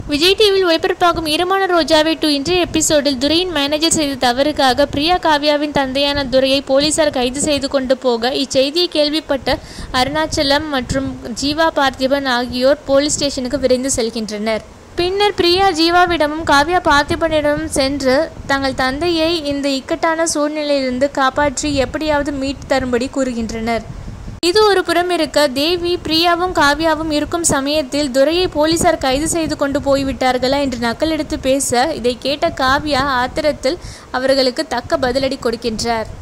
விஜய் டிவியில் ஒளிபரப்பாகும் ஈரமான ரோஜாவை டூ இன்றைய எபிசோடில் துரையின் மேனேஜர் செய்த தவறுக்காக பிரியா காவ்யாவின் தந்தையான துரையை போலீசார் கைது செய்து கொண்டு போக இச்செய்தியை கேள்விப்பட்ட அருணாச்சலம் மற்றும் ஜீவா பார்த்திபன் ஆகியோர் போலீஸ் ஸ்டேஷனுக்கு விரைந்து செல்கின்றனர் பின்னர் பிரியா ஜீவாவிடமும் காவ்யா பார்த்திபனிடமும் சென்று தங்கள் தந்தையை இந்த இக்கட்டான சூழ்நிலையிலிருந்து காப்பாற்றி எப்படியாவது மீட்டு தரும்படி கூறுகின்றனர் இது ஒரு புறம் இருக்க தேவி பிரியாவும் காவ்யாவும் இருக்கும் சமயத்தில் துரையை போலீசார் கைது செய்து கொண்டு போய்விட்டார்களா என்று நக்கல் எடுத்து பேச இதை கேட்ட காவ்யா ஆத்திரத்தில் அவர்களுக்கு தக்க பதிலடி கொடுக்கின்றார்